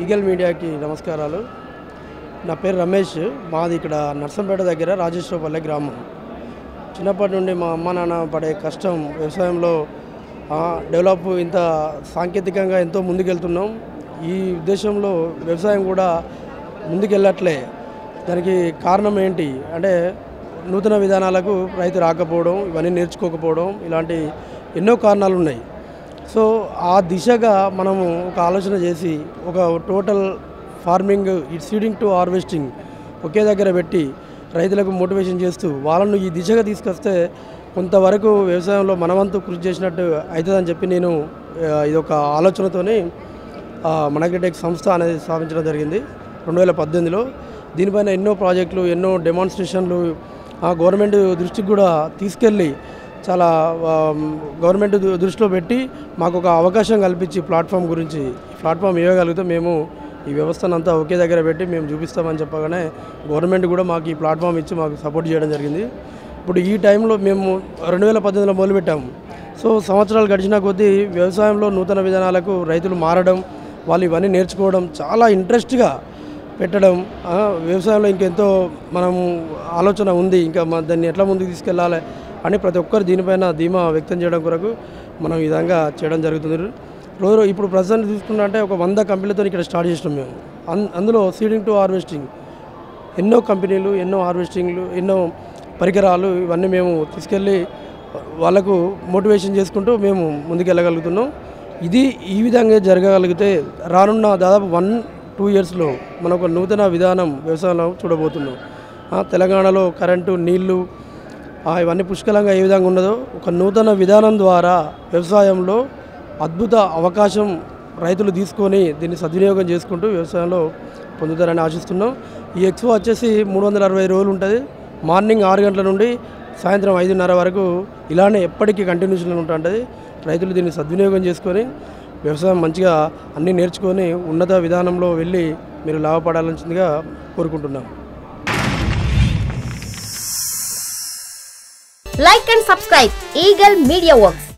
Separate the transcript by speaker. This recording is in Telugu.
Speaker 1: ఈగల్ మీడియాకి నమస్కారాలు నా పేరు రమేష్ మాది ఇక్కడ నర్సంపేట దగ్గర రాజేశ్వరపల్లె గ్రామం చిన్నప్పటి నుండి మా అమ్మ నాన్న పడే కష్టం వ్యవసాయంలో ఆ, డెవలప్ ఇంత సాంకేతికంగా ఎంతో ముందుకెళ్తున్నాం ఈ ఉద్దేశంలో వ్యవసాయం కూడా ముందుకెళ్ళట్లే దానికి కారణం ఏంటి అంటే నూతన విధానాలకు రైతు రాకపోవడం ఇవన్నీ నేర్చుకోకపోవడం ఇలాంటి ఎన్నో కారణాలు ఉన్నాయి సో ఆ దిశగా మనము ఒక ఆలోచన చేసి ఒక total farming it seeding to harvesting ఒకే దగ్గర పెట్టి రైతులకు మోటివేషన్ చేస్తూ వాళ్ళను ఈ దిశగా తీసుకొస్తే కొంతవరకు వ్యవసాయంలో మనవంతు కృషి చేసినట్టు అవుతుందని చెప్పి నేను ఆ, ఇది ఒక ఆలోచనతోని మనగటెక్ సంస్థ అనేది స్థాపించడం జరిగింది రెండు వేల పద్దెనిమిదిలో దీనిపైన ఎన్నో ప్రాజెక్టులు ఎన్నో డెమాన్స్ట్రేషన్లు ఆ గవర్నమెంట్ దృష్టికి కూడా తీసుకెళ్ళి చాలా ఆ, గవర్నమెంట్ దృ- దృష్టిలో పెట్టి మాకు ఒక అవకాశం కల్పించి ప్లాట్ఫామ్ గురించి ప్లాట్ఫామ్ ఇవ్వగలిగితే మేము ఈ వ్యవస్థను అంతా ఒకే దగ్గర పెట్టి మేము చూపిస్తామని చెప్పగానే గవర్నమెంట్ కూడా మాకు ఈ ప్లాట్ఫామ్ ఇచ్చి మాకు సపోర్ట్ చేయడం జరిగింది ఇప్పుడు ఈ టైంలో మేము రెండు వేల పద్దెనిమిదిలో మొదలుపెట్టాము సో సంవత్సరాలు గడిచిన కొద్దీ వ్యవసాయంలో నూతన విధానాలకు రైతులు మారడం వాళ్ళు ఇవన్నీ నేర్చుకోవడం చాలా ఇంట్రెస్ట్గా పెట్టడం ఆ, వ్యవసాయంలో ఇంకెంతో మనం ఆలోచన ఉంది ఇంకా మన దాన్ని ఎట్లా ముందుకు తీసుకెళ్ళాలి అని ప్రతి ఒక్కరు దీనిపైన ధీమా వ్యక్తం చేయడం కొరకు మనం ఈ విధంగా చేయడం జరుగుతుంది రోజు రో- ఇప్పుడు ప్రజెంట్ చూసుకున్నట్టే ఒక వంద కంపెనీలతో ఇక్కడ స్టార్ట్ చేసినాం మేము అన్ అందులో సీడింగ్ టు హార్వెస్టింగ్ ఎన్నో కంపెనీలు ఎన్నో హార్వెస్టింగ్లు ఎన్నో పరికరాలు ఇవన్నీ మేము తీసుకెళ్ళి వాళ్ళకు మోటివేషన్ చేసుకుంటూ మేము ముందుకెళ్ళగలుగుతున్నాం ఇది ఈ విధంగా జరగగలిగితే రానున్న దాదాపు వన్ టూ ఇయర్స్లో మనం ఒక నూతన విధానం వ్యవసాయంలో చూడబోతున్నాం ఆ, తెలంగాణలో కరెంటు నీళ్లు ఆ, ఇవన్నీ పుష్కలంగా ఏ విధంగా ఉన్నదో ఒక నూతన విధానం ద్వారా వ్యవసాయంలో అద్భుత అవకాశం రైతులు తీసుకొని దీన్ని సద్వినియోగం చేసుకుంటూ వ్యవసాయంలో పొందుతారని ఆశిస్తున్నాం ఈ ఎక్స్పో వచ్చేసి మూడు వందల అరవై రోజులు ఉంటుంది మార్నింగ్ ఆరు గంటల నుండి సాయంత్రం ఐదున్నర వరకు ఇలానే ఎప్పటికీ కంటిన్యూషన్ ఉంటుంటుంది రైతులు దీన్ని సద్వినియోగం చేసుకొని వ్యవసాయం మంచిగా అన్నీ నేర్చుకొని ఉన్నత విధానంలో వెళ్ళి మీరు లాభపడాల్సిందిగా కోరుకుంటున్నాం
Speaker 2: Like and subscribe Eagle Media Works.